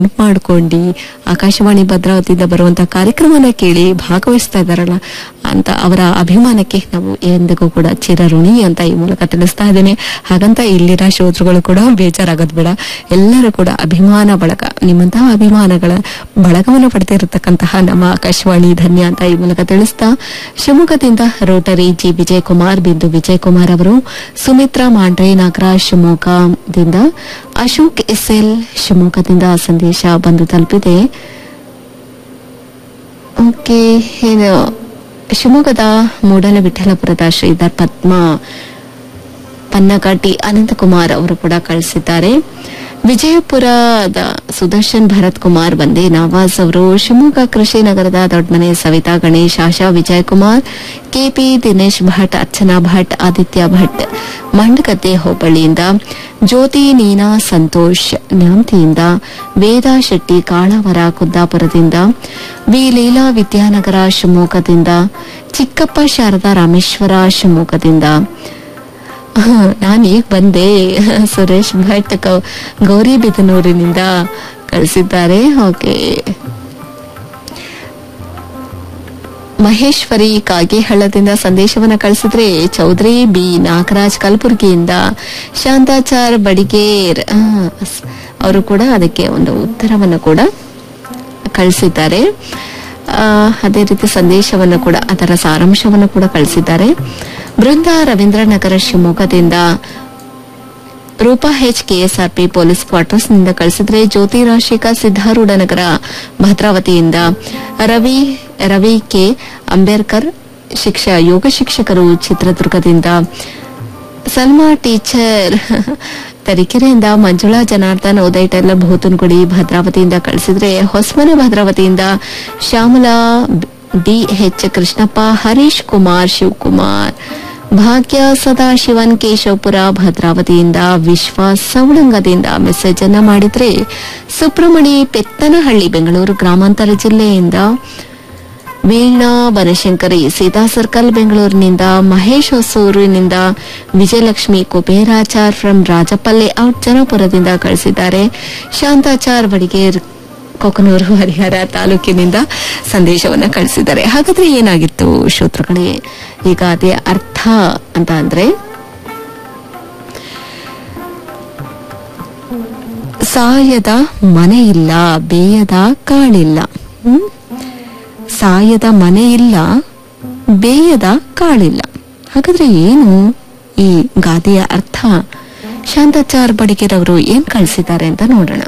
ಮಾಡ್ಕೊಂಡು ಆಕಾಶವಾಣಿ ಭದ್ರಾವತಿಯಿಂದ ಬರುವಂತ ಕಾರ್ಯಕ್ರಮನ ಕೇಳಿ ಭಾಗವಹಿಸ್ತಾ ಇದ್ದಾರಲ್ಲ ಅಂತ ಅವರ ಅಭಿಮಾನಕ್ಕೆ ನಾವು ಎಂದಿಗೂ ಕೂಡ ಚಿರಋಣಿ ಅಂತ ಈ ಮೂಲಕ ತಿಳಿಸ್ತಾ ಇದ್ದೇನೆ ಹಾಗಂತ ಇಲ್ಲಿನ ಶ್ರೋತೃಗಳು ಕೂಡ ಬೇಜಾರಾಗೋದು ಬೇಡ ಎಲ್ಲರೂ ಕೂಡ ಅಭಿಮಾನ ಬಳಗ ನಿಮ್ಮಂತಹ ಅಭಿಮಾನಗಳ ಬಳಗವನ್ನು ಪಡೆದಿರತಕ್ಕಂತಹ ನಮ್ಮ ಆಕಾಶವಾಣಿ ಧನ್ಯ ಅಂತ ಈ ಮೂಲಕ ತಿಳಿಸ್ತಾ ಶಿವಮೊಗ್ಗದಿಂದ ರೋಟರಿ ಜಿ ವಿಜಯ್ ಕುಮಾರ್ ಬಿಂದು ವಿಜಯ್ ಕುಮಾರ್ ಅವರು ಸುಮಿತ್ರಾ ಮಾಂಡ್ರೆ ನಾಗರಾಜ್ ಶಿವಮೊಗ್ಗದಿಂದ ಅಶೋಕ್ ಎಸ್ಎಲ್ ಶಿವಮೊಗ್ಗದಿಂದ ಸಂದೇಶ ಬಂದು ತಲುಪಿದೆ ಓಕೆ ಏನು ಶಿವಮೊಗ್ಗದ ಮೂಡಲ ವಿಠಲಪುರದ ಶ್ರೀಧರ್ ಪದ್ಮ ಪನ್ನಕಾಟಿ ಅನಂತಕುಮಾರ್ ಅವರು ಕೂಡ ಕಳಿಸಿದ್ದಾರೆ ವಿಜಯಪುರದ ಸುದರ್ಶನ್ ಭರತ್ ಕುಮಾರ್ ಬಂದೆ ನವಾಜ್ ಅವರು ಶಿವಮೊಗ್ಗ ಕೃಷಿ ನಗರದ ದೊಡ್ಡಮನೆ ಸವಿತಾ ಗಣೇಶ್ ಆಶಾ ವಿಜಯ್ ಕುಮಾರ್ ಕೆಪಿ ದಿನೇಶ್ ಭಟ್ ಅರ್ಚನಾ ಭಟ್ ಆದಿತ್ಯ ಭಟ್ ಮಂಡಗದ್ದೆ ಹೋಬಳಿಯಿಂದ ಜ್ಯೋತಿ ನೀನಾ ಸಂತೋಷ್ ನ್ಯಾಮತಿಯಿಂದ ವೇದಾ ಶೆಟ್ಟಿ ಕಾಳವರ ಕುದ್ದಾಪುರದಿಂದ ವಿ ಲೀಲಾ ವಿದ್ಯಾನಗರ ಶಿವಮೊಗ್ಗದಿಂದ ಚಿಕ್ಕಪ್ಪ ಶಾರದಾ ರಾಮೇಶ್ವರ ಶಿವಮೊಗ್ಗದಿಂದ ನಾನು ಈಗ ಬಂದೆ ಸುರೇಶ್ ಭಟ್ ಗೌ- ಗೌರಿಬಿದನೂರಿನಿಂದ ಕಳಿಸಿದ್ದಾರೆ ಓಕೆ ಮಹೇಶ್ವರಿ ಕಾಗೇಹಳ್ಳದಿಂದ ಸಂದೇಶವನ್ನ ಕಳಿಸಿದ್ರೆ ಚೌಧರಿ ಬಿ ನಾಗರಾಜ್ ಕಲಬುರಗಿಯಿಂದ ಶಾಂತಾಚಾರ್ ಬಡಿಗೇರ್ ಆ, ಸ್- ಅವರು ಕೂಡ ಅದಕ್ಕೆ ಒಂದು ಉತ್ತರವನ್ನು ಕೂಡ ಕಳಿಸಿದ್ದಾರೆ ಆ, ಅದೇ ರೀತಿ ಸಂದೇಶವನ್ನು ಕೂಡ ಅದರ ಸಾರಾಂಶವನ್ನು ಕೂಡ ಕಳಿಸಿದ್ದಾರೆ ಬೃಂದ ರವೀಂದ್ರನಗರ ಶಿವಮೊಗ್ಗದಿಂದ Roopa H KSRP police quarters ನಿಂದ ಕಳಿಸಿದ್ರೆ ಜ್ಯೋತಿ ರಾಶಿಕಾ ಸಿದ್ದಾರೂಢ ನಗರ ಭದ್ರಾವತಿಯಿಂದ ರವಿ ರವಿ ಕೆ ಅಂಬೇಡ್ಕರ್ ಶಿಕ್ಷ ಯೋಗ ಶಿಕ್ಷಕರು ಚಿತ್ರದುರ್ಗದಿಂದ ಸಲ್ಮಾ ಟೀಚರ್ ತರೀಕೆರೆಯಿಂದ ಮಂಜುಳಾ ಜನಾರ್ದನ್ ಉದಯ್ ಟೈಲರ್ ಭೂತನ್ಗುಡಿ ಭದ್ರಾವತಿಯಿಂದ ಕಳಿಸಿದ್ರೆ ಹೊಸಮನೆ ಭದ್ರಾವತಿಯಿಂದ ಶ್ಯಾಮಲಾ ಡಿ ಎಚ್ ಕೃಷ್ಣಪ್ಪ ಹರೀಶ್ ಕುಮಾರ್ ಶಿವಕುಮಾರ್ ಭಾಗ್ಯ ಸದಾಶಿವನ್ ಕೇಶವಪುರ ಭದ್ರಾವತಿಯಿಂದ ವಿಶ್ವಾಸ್ ಸವಳಂಗದಿಂದ ಮೆಸೇಜ್ ಅನ್ನ ಮಾಡಿದ್ರೆ ಸುಬ್ರಹ್ಮಣಿ ಪೆತ್ತನಹಳ್ಳಿ ಬೆಂಗಳೂರು ಗ್ರಾಮಾಂತರ ಜಿಲ್ಲೆಯಿಂದ ವೀಣಾ ಬನಶಂಕರಿ ಸೀತಾ ಸರ್ಕಲ್ ಬೆಂಗಳೂರಿನಿಂದ ಮಹೇಶ್ ಹೊಸೂರಿನಿಂದ ವಿಜಯಲಕ್ಷ್ಮಿ ಕುಬೇರಾಚಾರ್ ಫ್ರಮ್ ರಾಜಪಲ್ಲೆ ಔಟ್ ಜನಪುರದಿಂದ ಕಳಿಸಿದ್ದಾರೆ ಶಾಂತಾಚಾರ್ ಬಡಿಗೇರ್ ಕೊಕನೂರು ಹರಿಹರ ತಾಲೂಕಿನಿಂದ ಸಂದೇಶವನ್ನ ಕಳಿಸಿದ್ದಾರೆ ಹಾಗಾದ್ರೆ ಏನಾಗಿತ್ತು ಶ್ರೋತೃಗಳೇ ಈಗ ಅದೇ ಅರ್ಥ ಅಂತ ಅಂದ್ರೆ ಸಾಯದ ಮನೆ ಇಲ್ಲ ಬೇಯದ ಕಾಳಿಲ್ಲ ಹ್ಮ್ ಸಾಯದ ಮನೆ ಇಲ್ಲ ಬೇಯದ ಕಾಳಿಲ್ಲ ಹಾಗಾದ್ರೆ ಏನು ಈ ಗಾದೆಯ ಅರ್ಥ ಶಾಂತಾಚಾರ್ ಬಡಿಗೆರವರು ಏನ್ ಕಳಿಸಿದ್ದಾರೆ ಅಂತ ನೋಡೋಣ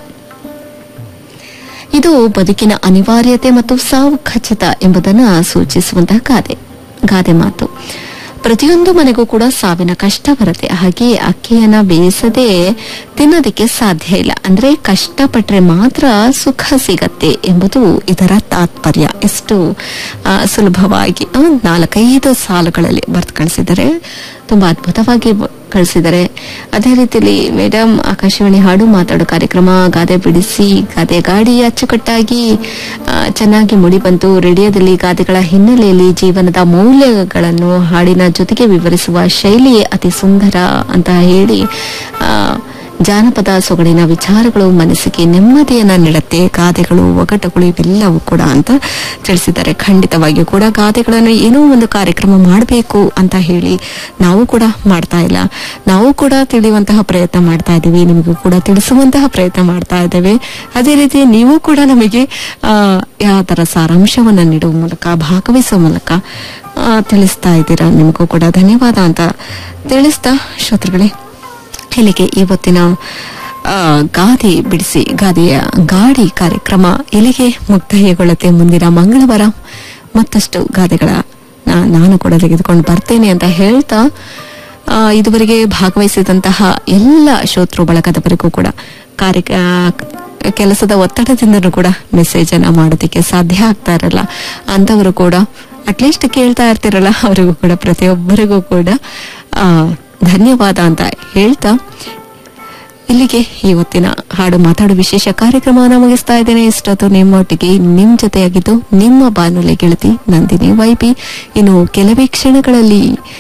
ಇದು ಬದುಕಿನ ಅನಿವಾರ್ಯತೆ ಮತ್ತು ಸಾವು ಖಚಿತ ಎಂಬುದನ್ನ ಸೂಚಿಸುವಂತಹ ಗಾದೆ ಗಾದೆ ಮಾತು ಪ್ರತಿಯೊಂದು ಮನೆಗೂ ಕೂಡ ಸಾವಿನ ಕಷ್ಟ ಬರುತ್ತೆ ಹಾಗೆ ಅಕ್ಕಿಯನ್ನ ಬೇಯಿಸದೆ ತಿನ್ನೋದಕ್ಕೆ ಸಾಧ್ಯ ಇಲ್ಲ ಅಂದ್ರೆ ಕಷ್ಟಪಟ್ರೆ ಮಾತ್ರ ಸುಖ ಸಿಗತ್ತೆ ಎಂಬುದು ಇದರ ತಾತ್ಪರ್ಯ ಎಷ್ಟು ಆ, ಸುಲಭವಾಗಿ ಆ, ನಾಲ್ಕೈದು ಸಾಲುಗಳಲ್ಲಿ ಬರ್ದು ಕಳಿಸಿದ್ದಾರೆ ತುಂಬಾ ಅದ್ಭುತವಾಗಿ ಬ- ಕಳಿಸಿದ್ದಾರೆ ಅದೇ ರೀತಿಯಲ್ಲಿ ಮೇಡಮ್ ಆಕಾಶವಾಣಿ ಹಾಡು ಮಾತಾಡೋ ಕಾರ್ಯಕ್ರಮ ಗಾದೆ ಬಿಡಿಸಿ ಗಾದೆ ಗಾಡಿ ಅಚ್ಚುಕಟ್ಟಾಗಿ ಆ, ಚೆನ್ನಾಗಿ ಮುಡಿ ಬಂತು ರೇಡಿಯೋದಲ್ಲಿ ಗಾದೆಗಳ ಹಿನ್ನೆಲೆಯಲ್ಲಿ ಜೀವನದ ಮೌಲ್ಯಗಳನ್ನು ಹಾಡಿನ ಜೊತೆಗೆ ವಿವರಿಸುವ ಶೈಲಿ ಅತಿ ಸುಂದರ ಅಂತ ಹೇಳಿ ಆ, ಜಾನಪದ ಸೊಗಡಿನ ವಿಚಾರಗಳು ಮನಸ್ಸಿಗೆ ನೆಮ್ಮದಿಯನ್ನ ನೀಡುತ್ತೆ ಗಾದೆಗಳು ಒಗಟುಗಳು ಇವೆಲ್ಲವೂ ಕೂಡ ಅಂತ ತಿಳಿಸಿದ್ದಾರೆ ಖಂಡಿತವಾಗಿಯೂ ಕೂಡ ಗಾದೆಗಳನ್ನು ಏನೋ ಒಂದು ಕಾರ್ಯಕ್ರಮ ಮಾಡಬೇಕು ಅಂತ ಹೇಳಿ ನಾವು ಕೂಡ ಮಾಡ್ತಾ ಇಲ್ಲ ನಾವು ಕೂಡ ತಿಳಿಯುವಂತಹ ಪ್ರಯತ್ನ ಮಾಡ್ತಾ ಇದ್ದೀವಿ ನಿಮಗೂ ಕೂಡ ತಿಳಿಸುವಂತಹ ಪ್ರಯತ್ನ ಮಾಡ್ತಾ ಇದ್ದೇವೆ ಅದೇ ರೀತಿ ನೀವು ಕೂಡ ನಮಗೆ ಆ, ಯಾವ ತರ ಸಾರಾಂಶವನ್ನ ನೀಡುವ ಮೂಲಕ ಭಾಗವಹಿಸುವ ಮೂಲಕ ಆ, ತಿಳಿಸ್ತಾ ಇದ್ದೀರಾ ನಿಮಗೂ ಕೂಡ ಧನ್ಯವಾದ ಅಂತ ತಿಳಿಸ್ತಾ ಶ್ರೋತೃಗಳೇ ಇಲ್ಲಿಗೆ ಇವತ್ತಿನ ಆ, ಗಾದೆ ಬಿಡಿಸಿ ಗಾದೆಯ ಗಾಡಿ ಕಾರ್ಯಕ್ರಮ ಇಲ್ಲಿಗೆ ಮುಕ್ತಾಯಗೊಳ್ಳುತ್ತೆ ಮುಂದಿನ ಮಂಗಳವಾರ ಮತ್ತಷ್ಟು ಗಾದೆಗಳ ನಾ- ನಾನು ಕೂಡ ತೆಗೆದುಕೊಂಡು ಬರ್ತೇನೆ ಅಂತ ಹೇಳ್ತಾ ಆ, ಇದುವರೆಗೆ ಭಾಗವಹಿಸಿದಂತಹ ಎಲ್ಲ ಶ್ರೋತೃ ಬಳಗದವರಿಗೂ ಕೂಡ ಕಾರ್ಯ ಕೆಲಸದ ಒತ್ತಡದಿಂದನೂ ಕೂಡ ಮೆಸೇಜ್ ಅನ್ನ ಮಾಡೋದಕ್ಕೆ ಸಾಧ್ಯ ಆಗ್ತಾ ಇರಲ್ಲ ಅಂತವರು ಕೂಡ ಅಟ್ಲೀಸ್ಟ್ ಕೇಳ್ತಾ ಇರ್ತಿರಲ್ಲ ಅವರಿಗೂ ಕೂಡ ಪ್ರತಿಯೊಬ್ಬರಿಗೂ ಕೂಡ ಆ, ಧನ್ಯವಾದ ಅಂತ ಹೇಳ್ತಾ ಇಲ್ಲಿಗೆ ಇವತ್ತಿನ ಹಾಡು ಮಾತಾಡೋ ವಿಶೇಷ ಕಾರ್ಯಕ್ರಮವನ್ನು ಮುಗಿಸ್ತಾ ಇದ್ದೇನೆ ಇಷ್ಟೊತ್ತು ನಿಮ್ಮೊಟ್ಟಿಗೆ ನಿಮ್ ಜೊತೆಯಾಗಿದ್ದು ನಿಮ್ಮ ಬಾನುಲಿ ಗೆಳತಿ ನಂದಿನಿ ವೈಬಿ ಇನ್ನು ಕೆಲವೇ ಕ್ಷಣಗಳಲ್ಲಿ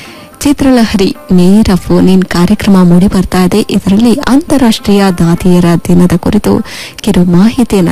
ಚಿತ್ರಲಹರಿ ನೇರ ಫೋನ್ ಇನ್ ಕಾರ್ಯಕ್ರಮ ಮೂಡಿ ಬರ್ತಾ ಇದೆ ಇದರಲ್ಲಿ ಅಂತಾರಾಷ್ಟ್ರೀಯ ದಾದಿಯರ ದಿನದ ಕುರಿತು ಕೆಲವು ಮಾಹಿತಿಯನ್ನ